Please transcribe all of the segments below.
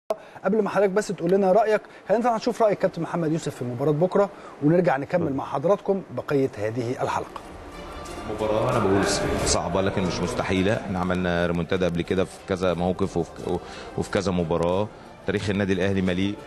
قبل ما حضرتك بس تقول لنا رايك خلينا نشوف راي كابتن محمد يوسف في مباراه بكره ونرجع نكمل مع حضراتكم بقيه هذه الحلقه مباراة أنا بقول صعبة لكن مش مستحيلة، احنا عملنا ريمونتادا قبل كده في كذا موقف وفي, وفي كذا مباراة، تاريخ النادي الأهلي مليء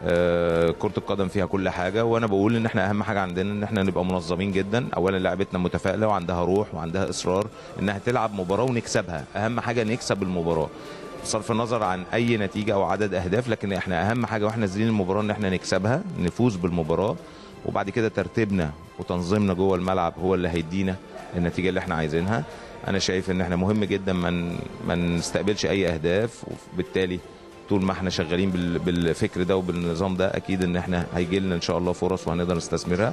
آه، كرة القدم فيها كل حاجة وأنا بقول إن احنا أهم حاجة عندنا إن احنا نبقى منظمين جدا، أولا لاعبتنا متفائلة وعندها روح وعندها إصرار إنها تلعب مباراة ونكسبها، أهم حاجة نكسب المباراة. بصرف النظر عن اي نتيجه او عدد اهداف لكن احنا اهم حاجه واحنا نازلين المباراه ان احنا نكسبها نفوز بالمباراه وبعد كده ترتيبنا وتنظيمنا جوه الملعب هو اللي هيدينا النتيجه اللي احنا عايزينها انا شايف ان احنا مهم جدا ما ما نستقبلش اي اهداف وبالتالي طول ما احنا شغالين بال- بالفكر ده وبالنظام ده اكيد ان احنا هيجي لنا ان شاء الله فرص وهنقدر نستثمرها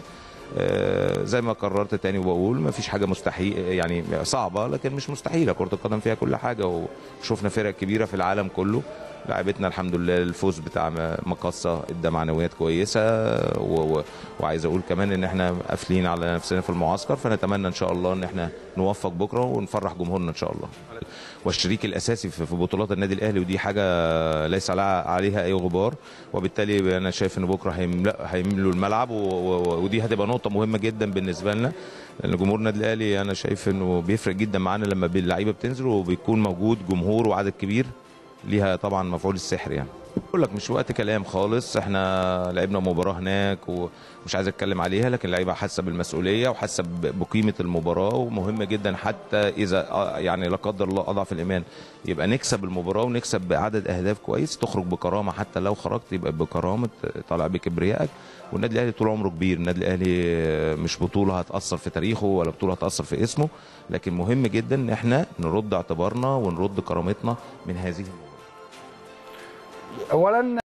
آه، زي ما قررت تاني وبقول ما فيش حاجه مستحيل يعني صعبه لكن مش مستحيله كره القدم فيها كل حاجه وشفنا فرق كبيره في العالم كله لعبتنا الحمد لله الفوز بتاع م- مقصه ادى معنويات كويسه و... و... وعايز اقول كمان ان احنا قافلين على نفسنا في المعسكر فنتمنى ان شاء الله ان احنا نوفق بكره ونفرح جمهورنا ان شاء الله والشريك الاساسي في في بطولات النادي الاهلي ودي حاجه ليس عليها عليها اي غبار وبالتالي انا شايف ان بكره هيملا هيملوا الملعب و... و... ودي هتبقى نقطه مهمه جدا بالنسبه لنا لان جمهور النادي الاهلي انا شايف انه بيفرق جدا معانا لما اللعيبه بتنزل وبيكون موجود جمهور وعدد كبير ليها طبعا مفعول السحر يعني بقول لك مش وقت كلام خالص احنا لعبنا مباراه هناك ومش عايز اتكلم عليها لكن اللعيبه حاسه بالمسؤوليه وحاسه ب- بقيمه المباراه ومهم جدا حتى اذا آه، يعني لا قدر الله اضعف الايمان يبقى نكسب المباراه ونكسب بعدد اهداف كويس تخرج بكرامه حتى لو خرجت يبقى بكرامه طالع بكبريائك والنادي الاهلي طول عمره كبير النادي الاهلي مش بطوله هتاثر في تاريخه ولا بطوله هتاثر في اسمه لكن مهم جدا ان احنا نرد اعتبارنا ونرد كرامتنا من هذه المباراه اولا